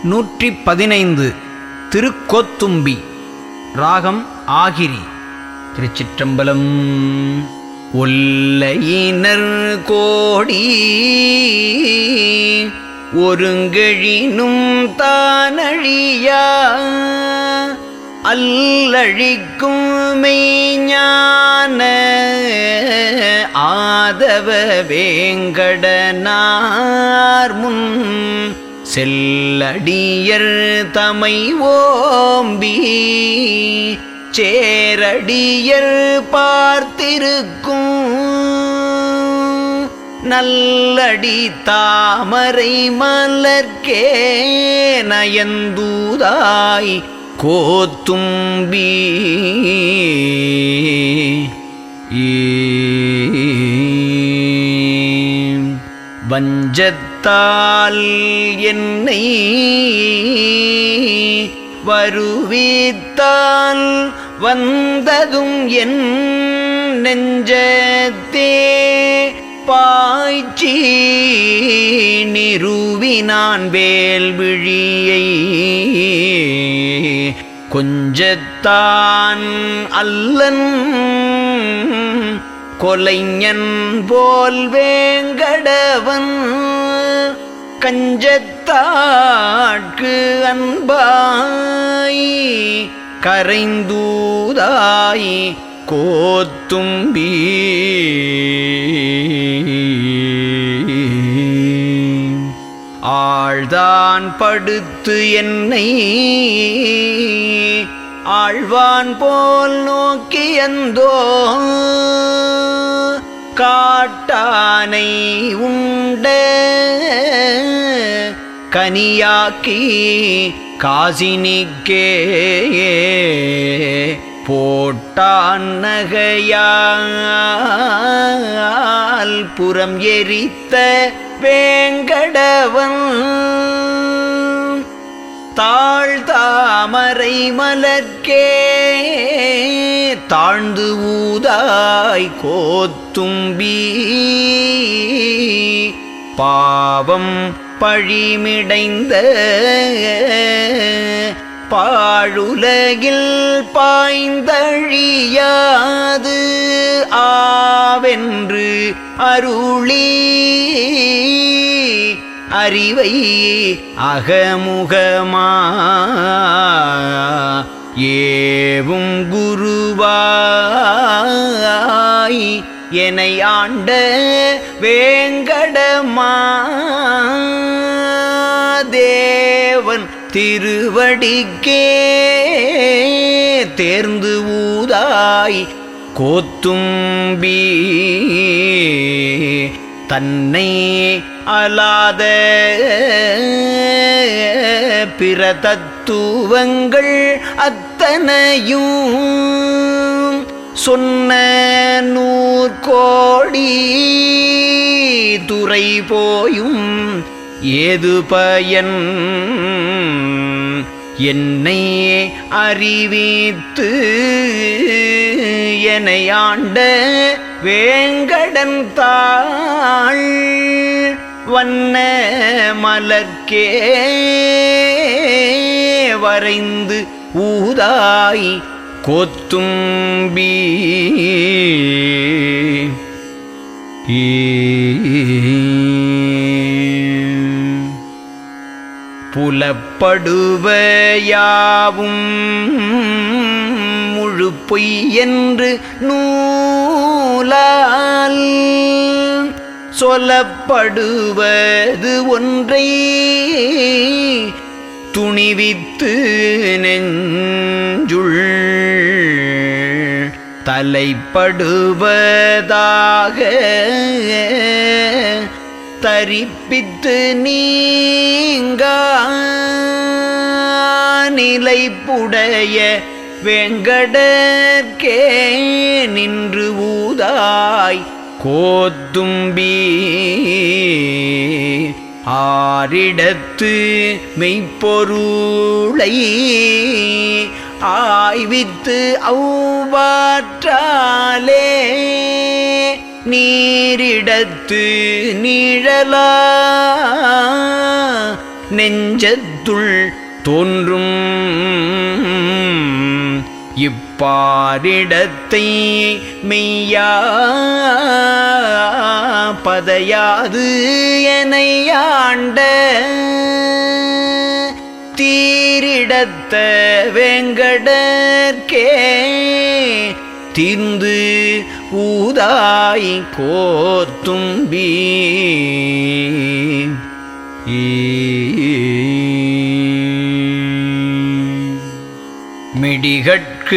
நூற்றி பதினைந்து திருக்கோத்தும்பி ராகம் ஆகிரி திருச்சிற்றம்பலம் ஒல்லையினர் கோடி ஒருங்கெழினும் தானழியா அல்லழிக்கும் மெய்ஞான ஆதவ வேங்கடனார் முன் செல்லடியர் தமை ஓம்பி சேரடியர் பார்த்திருக்கும் நல்லடி தாமரை மலர்க்கே நயந்தூதாய் கோத்தும்பி வஞ்சத்தால் என்னை வருவித்தால் வந்ததும் என் நெஞ்சத்தே பாய்ச்சி நிறுவினான் வேல்விழியை கொஞ்சத்தான் அல்லன் கொலைஞன் போல் வேங்கடவன் கஞ்சத்தாட்கு அன்பாய் கரைந்தூதாய் கோத்தும்பி ஆழ்தான் படுத்து என்னை ஆழ்வான் போல் நோக்கியந்தோ காட்டானை உண்ட கனியாக்கி காசினிக்கே போட்டான் நகையால் புறம் எரித்த வேங்கடவன் தாழ்தாமரை மலர்க்கே தாழ்ந்து ஊதாய் கோத்தும்பி பாவம் பழிமிடைந்த பாழுலகில் பாய்ந்தழியாது ஆவென்று அருளி அறிவை அகமுகமா ஏவும் குருவாய் என்னை ஆண்ட வேங்கடமா தேவன் திருவடிக்கே தேர்ந்து ஊதாய் கோத்தும்பி தன்னை அலாத பிற தத்துவங்கள் அத்தனையும் சொன்ன நூற்கோடி துறை போயும் ஏது பயன் என்னை அறிவித்து என்னை ஆண்ட வேங்கடன் தாள் வண்ண மலர்க்கே வரைந்து ஊதாய் கொத்தும்பி புலப்படுவையாவும் முழு பொய் என்று நூலால் சொல்லப்படுவது ஒன்றை துணிவித்து நெஞ்சுள் தலைப்படுவதாக தரிப்பித்து நீங்க நிலைப்புடைய வெங்கடற்கே நின்று ஊதாய் கோத்தும்பி ஆரிடத்து மெய்ப்பொருளை ஆய்வித்து அவ்வாற்றாலே நீரிடத்து நிழலா நெஞ்சத்துள் தோன்றும் இப்பாரிடத்தை மெய்யா பதையாது எனையாண்ட தீரிடத்த வெங்கடற்கே தீர்ந்து ஊதாய் கோத்தும்பி மிடிகட்கு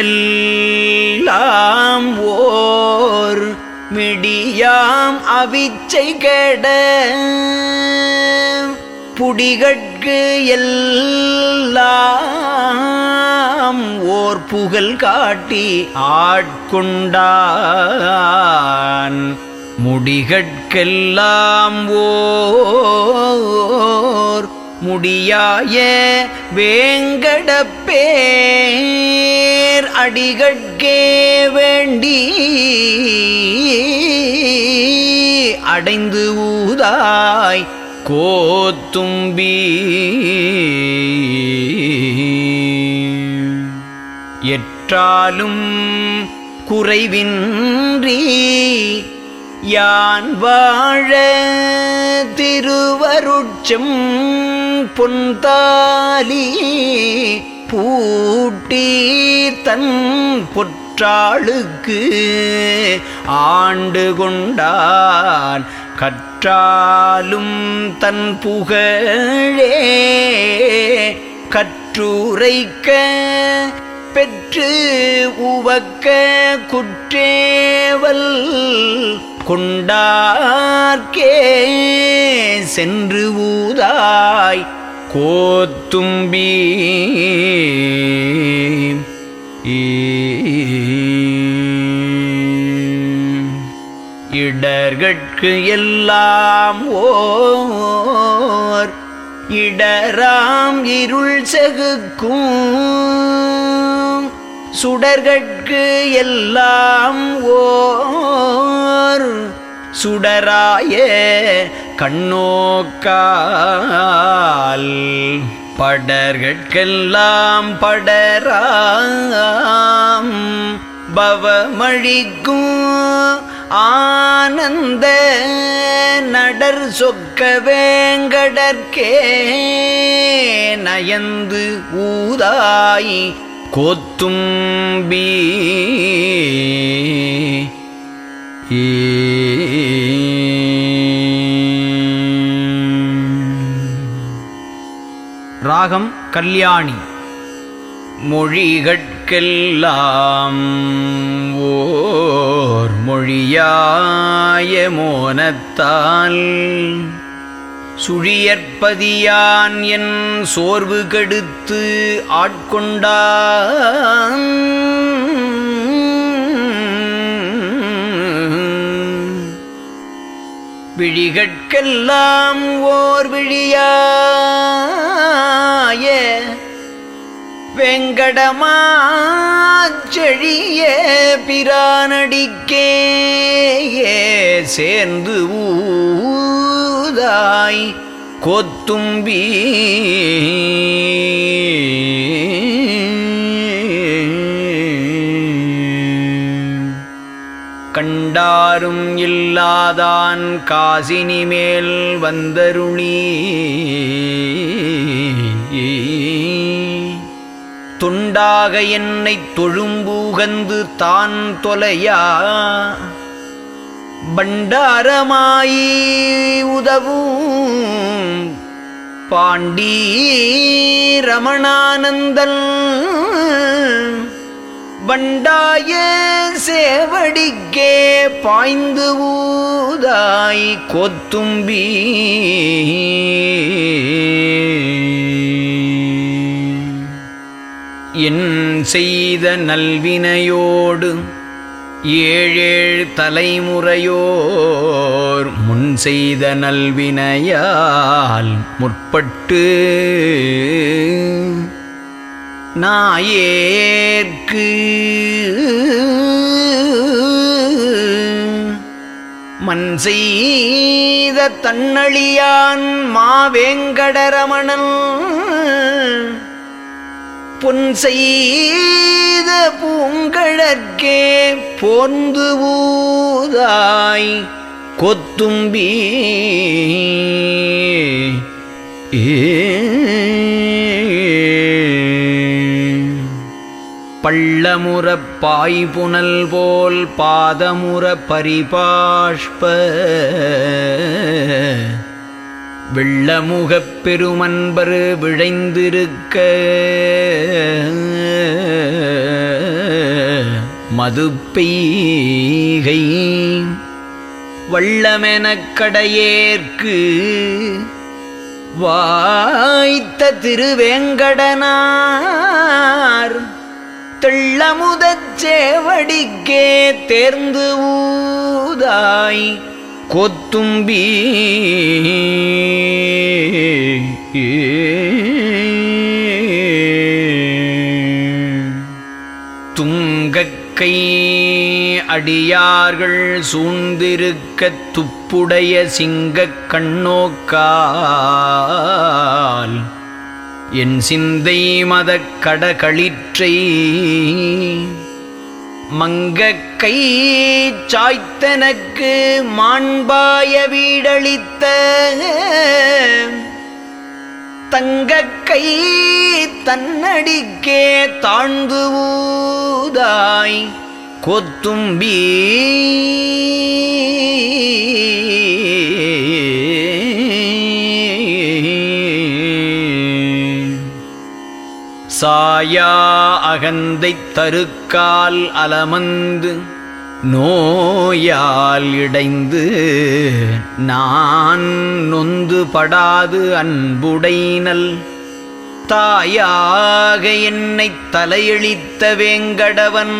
எல்லாம் ஓர் மிடியாம் அவிச்சை கெட புடிகட்கு எல்லாம் ஓர் புகழ் காட்டி ஆட்கொண்டான் முடிகட்கெல்லாம் ஓர் முடியாய வேங்கடப்பேர் அடிகட்கே வேண்டி அடைந்து ஊதாய் கோத்தும்பி எற்றாலும் குறைவின்றி யான் வாழ திருவருட்சம் பொன்தாலி பூட்டி தன் பொற்றாளுக்கு ஆண்டு கொண்டான் கற்றாலும் தன் புகழே கற்றுரைக்க பெற்று உவக்க குற்றேவல் கொண்டார்க்கே சென்று ஊதாய் கோத்தும்பி இடர்கட்கு எல்லாம் ஓர் இடராம் இருள் செகுக்கும் சுடர்கட்கு எல்லாம் ஓர் சுடராய கண்ணோக்கால் படர்கட்கெல்லாம் படராம் பவமழிக்கும் ஆனந்த நடர் சொக்க வேங்கடற்கே நயந்து ஊதாய் கோத்தும்பி ராகம் கல்யாணி மொழிகட்கெல்லாம் ஓர் மொழியாய மோனத்தால் சுழியற்பதியான் என் சோர்வு கெடுத்து ஆட்கொண்டான் விழிகட்கெல்லாம் ஓர் விழியாய வெங்கடமாச்செழிய பிரானடிக்கே சேர்ந்து ஊதாய் கொத்தும்பி கண்டாரும் இல்லாதான் காசினி மேல் வந்தருளி துண்டாக என்னைத் தொழும்பூகந்து தான் தொலையா பண்டாரமாயி உதவும் பாண்டி ரமணானந்தல் வண்டாய சேவடிக்கே பாய்ந்து ஊதாய் கொத்தும்பி என் செய்த நல்வினையோடு ஏழேழு தலைமுறையோர் முன் செய்த நல்வினையால் முற்பட்டு நாயேற்கு மண் செய்த செய்த தன்னழியான் மாவேங்கடரமணன் பொன் செய்த பூங்கழற்கே போந்து ஊதாய் கொத்தும்பி பள்ளமுறப் பாய்புனல் போல் பாதமுற பரிபாஷ்ப வெள்ளமுகப் பெருமன்பரு விழைந்திருக்க மதுப்பெய்கை வள்ளமெனக் கடையேற்கு வாய்த்த திருவேங்கடனார் தெள்ளமுதச் சேவடிக்கே தேர்ந்து ஊதாய் கொத்தும்பி துங்கக்கை அடியார்கள் சூழ்ந்திருக்கத் துப்புடைய சிங்கக் கண்ணோக்கால் என் சிந்தை மதக் கடகளிற்றை மங்கக்கை சாய்த்தனக்கு மாண்பாய வீடளித்த தங்கக்கை தன்னடிக்கே தாழ்ந்து ஊதாய் கொத்தும்பி சாயா அகந்தைத் தருக்கால் அலமந்து நோயால் இடைந்து நான் நொந்து படாது அன்புடைனல் தாயாக என்னைத் தலையளித்த வேங்கடவன்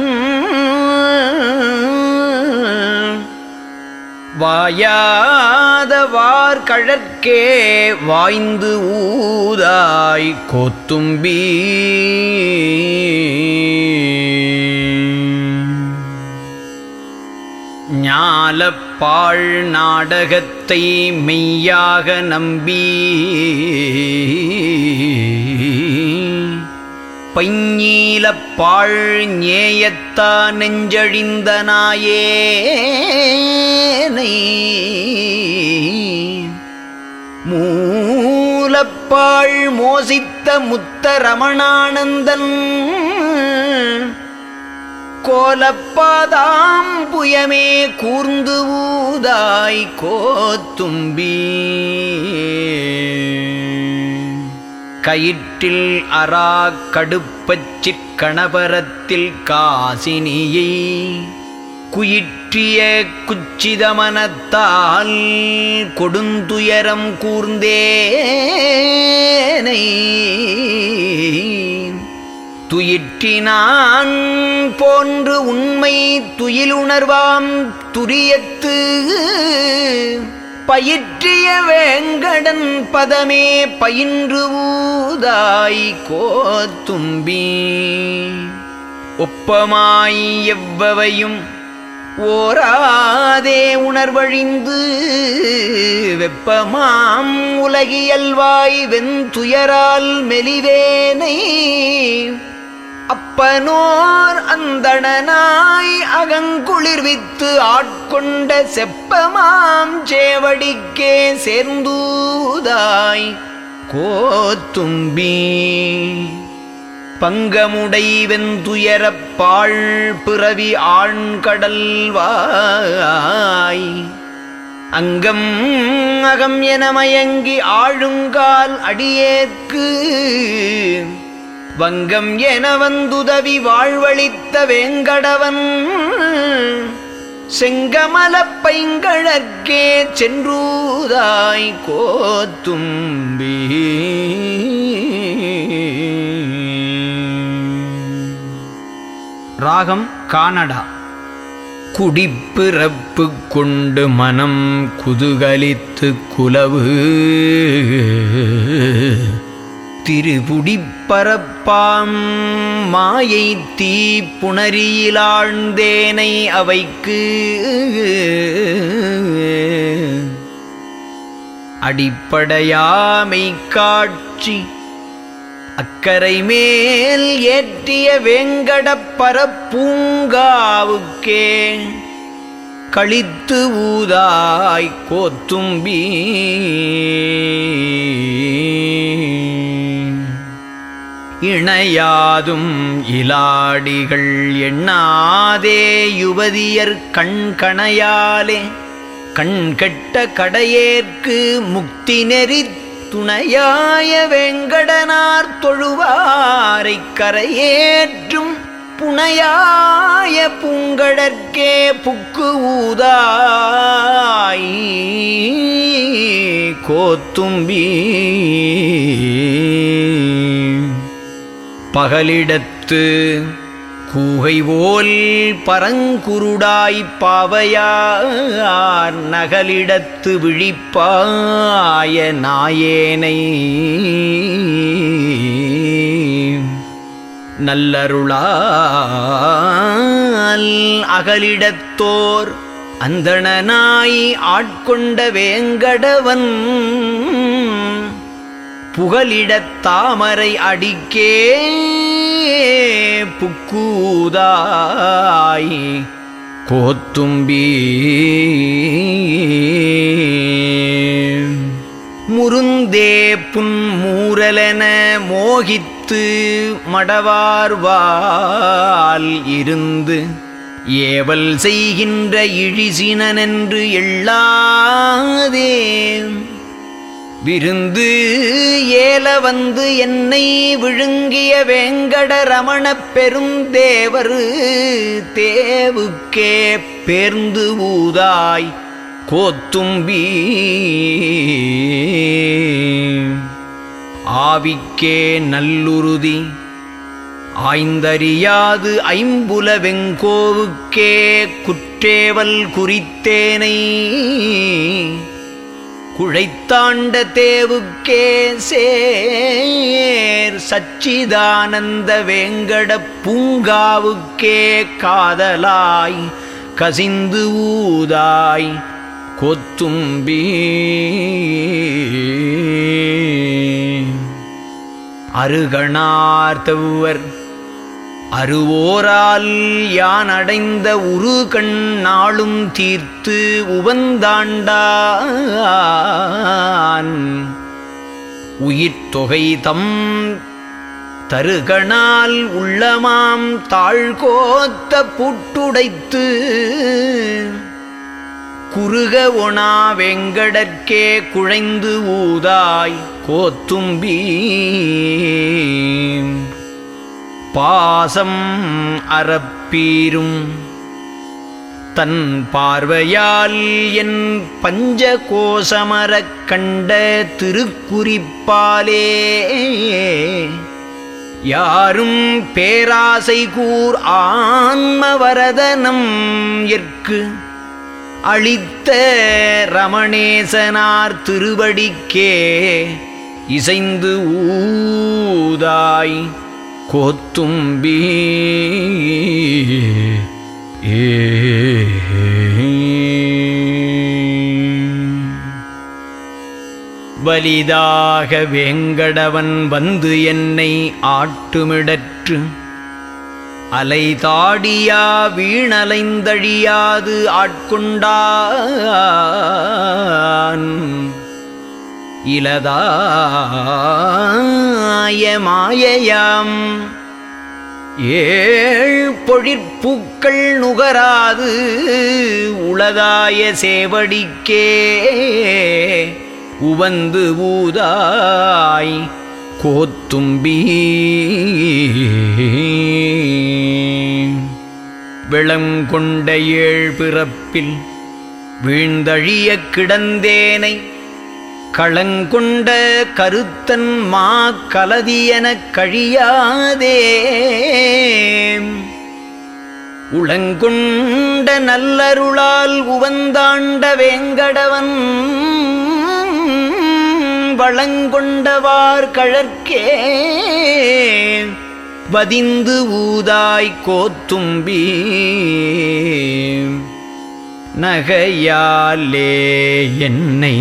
வாயாதவார் கழற்கே வாய்ந்து ஊதாய் கோத்தும்பி ஞாலப்பாழ் நாடகத்தை மெய்யாக நம்பி பைஞீலப்பாழ் ஞேயத்தா நெஞ்சழிந்த நாயேனை மூலப்பாழ் மோசித்த முத்தரமணானந்தன் கோலப்பாதாம் புயமே கூர்ந்து ஊதாய் கோத்தும்பி கயிற்றில் அரா கடுப்பச்சிற் கணபரத்தில் காசினியை குயிற்றிய குச்சிதமனத்தால் கொடுந்துயரம் கூர்ந்தேனை துயிற்றினான் போன்று உண்மை துயிலுணர்வாம் துரியத்து பயிற்றிய வேங்கடன் பதமே பயின்று ஊதாய் கோத்தும்பி ஒப்பமாய் எவ்வவையும் ஓராதே உணர்வழிந்து வெப்பமாம் உலகியல்வாய் வெந்துயரால் மெலிவேனை அப்பனோர் அந்தணனாய் அகங்குளிர்வித்து ஆட்கொண்ட செப்பமாம் சேவடிக்கே சேர்ந்தூதாய் கோத்தும்பி பங்கமுடை வெந்துயரப் பாழ் பிறவி ஆழ்கடல் வாய் அங்கம் அகம் என மயங்கி ஆழுங்கால் அடியேற்கு வங்கம் என வந்துதவி வாழ்வழித்த வேங்கடவன் செங்கமலப் பைங்கழற்கே சென்றூதாய் கோத்தும்பி ராகம் கானடா குடிப்பிறப்பு கொண்டு மனம் குதுகலித்து குலவு திருபுடிப்பரப்பாம் மாயை தீ புணரியிலாழ்ந்தேனை அவைக்கு அடிப்படையாமை காட்சி அக்கரை மேல் ஏற்றிய வேங்கடப் பரப்பூங்காவுக்கே கழித்து ஊதாய் கோத்தும்பி இணையாதும் இலாடிகள் எண்ணாதே யுவதியர் கண்கணையாலே கண் கெட்ட கடையேற்கு முக்தி நெறி துணையாய வெங்கடனார் தொழுவாரைக் கரையேற்றும் புனையாய பூங்கடற்கே புக்கு ஊதாய் கோத்தும்பி பகலிடத்து கூகை போல் பரங்குருடாய் பாவையார் நகலிடத்து விழிப்பாய நாயேனை நல்லருளால் அகலிடத்தோர் அந்தணனாய் ஆட்கொண்ட வேங்கடவன் புகலிடத் தாமரை அடிக்கே புக்கூதாய் கோத்தும்பி முருந்தே புன் மூரலென மோகித்து மடவார்வால் இருந்து ஏவல் செய்கின்ற இழிசினனென்று எள்ளாதே விருந்து ஏல வந்து என்னை விழுங்கிய வேங்கட ரமணப் பெருந்தேவரு தேவுக்கே பேர்ந்து ஊதாய் கோத்தும்பி ஆவிக்கே நல்லுறுதி ஆய்ந்தறியாது ஐம்புல வெங்கோவுக்கே குற்றேவல் குறித்தேனை குழைத்தாண்ட தேவுக்கே சேர் சச்சிதானந்த வேங்கட பூங்காவுக்கே காதலாய் கசிந்து ஊதாய் கொத்தும்பி அருகணார் தெவ்வர் அருவோரால் யான் அடைந்த உரு கண் நாளும் தீர்த்து உவந்தாண்டான் உயிர் தொகை தம் தருகணால் உள்ளமாம் தாழ்கோத்த புட்டுடைத்து குறுக ஒணா வெங்கடற்கே குழைந்து ஊதாய் கோத்தும்பி பாசம் அறப்பீரும் தன் பார்வையால் என் பஞ்ச கோசமரக் கண்ட திருக்குறிப்பாலே யாரும் பேராசை கூர் ஆன்மவரதனம் எற்கு அளித்த ரமணேசனார் திருவடிக்கே இசைந்து ஊதாய் கோத்தும்பி ஏ வலிதாக வேங்கடவன் வந்து என்னை ஆட்டுமிடற்று அலை தாடியா வீணலைந்தழியாது ஆட்கொண்டான் இலதாய மாயையாம் ஏழ் பொழிற்பூக்கள் நுகராது உளதாய சேவடிக்கே உவந்து ஊதாய் கோத்தும்பி விளங்கொண்ட ஏழ் பிறப்பில் வீழ்ந்தழியக் கிடந்தேனை களங்கொண்ட கருத்தன் மா கலதியெனக் கழியாதே உளங்கொண்ட நல்லருளால் உவந்தாண்ட வேங்கடவன் வளங்கொண்டவார் கழற்கே வதிந்து ஊதாய் கோத்தும்பி நகையாலே என்னை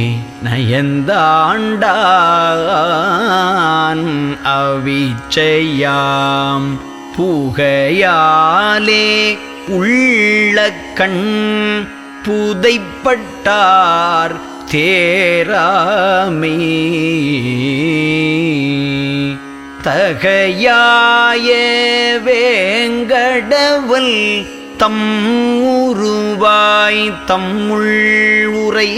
நயந்தாண்டான் அவிச்சையாம் புகையாலே உள்ள கண் புதைப்பட்டார் தேராமே தகையாய வேங்கடவல் தம் உருவாய் தம்முள் உரை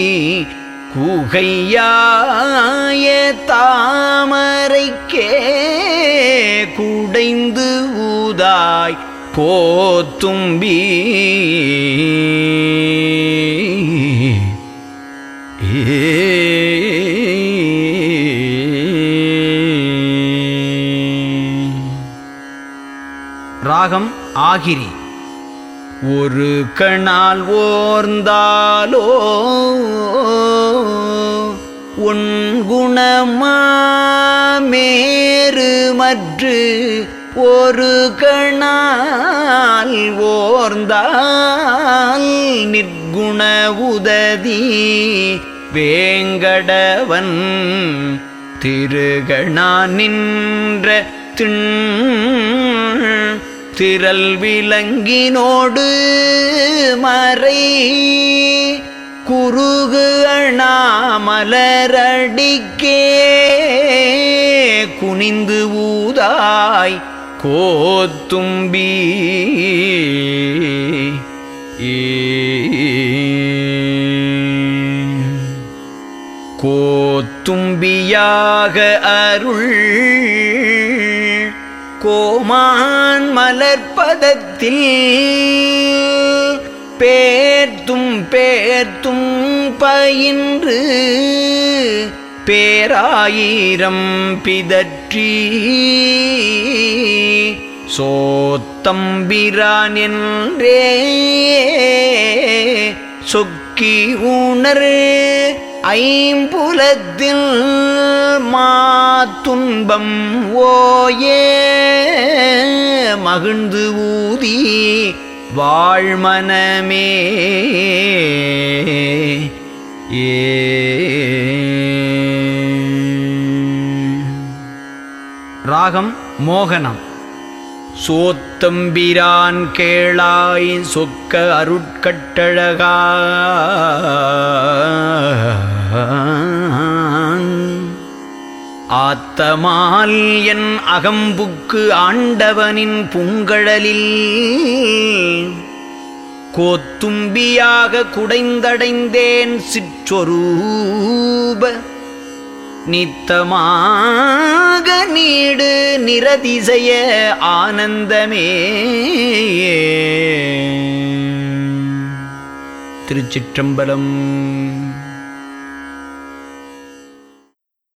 குகையாய தாமரைக்கே குடைந்து ஊதாய் கோத்தும்பி ராகம் ஆகிரி ஒரு கணால் ஓர்ந்தாலோ உன் குணமாமேறு மற்று ஒரு கணால் ஓர்ந்தால் நிற்குண உததி வேங்கடவன் திருகணா நின்ற திண் திரள் விலங்கினோடு மறை குறுகு அணாமலரடிக்கே குனிந்து ஊதாய் கோத்தும்பி கோத்தும்பியாக அருள் கோமான் மலர்பதத்தில் பேர்த்தும் பேர்த்தும் பயின்று பேராயிரம் பிதற்றி சோத்தம்பிரான் என்றே சொக்கி உணர் ஐம்புலத்தில் மாத்துன்பம் ஓயே மகிழ்ந்து ஊதி வாழ்மனமே ஏ ராகம் மோகனம் சோத்தம்பிரான் கேளாய் சொக்க அருட்கட்டழகா ஆத்தமால் என் அகம்புக்கு ஆண்டவனின் புங்கழலில் கோத்தும்பியாக குடைந்தடைந்தேன் சிற்றொரூப நித்தமாக நீடு நிரதிசய ஆனந்தமே திருச்சிற்றம்பலம்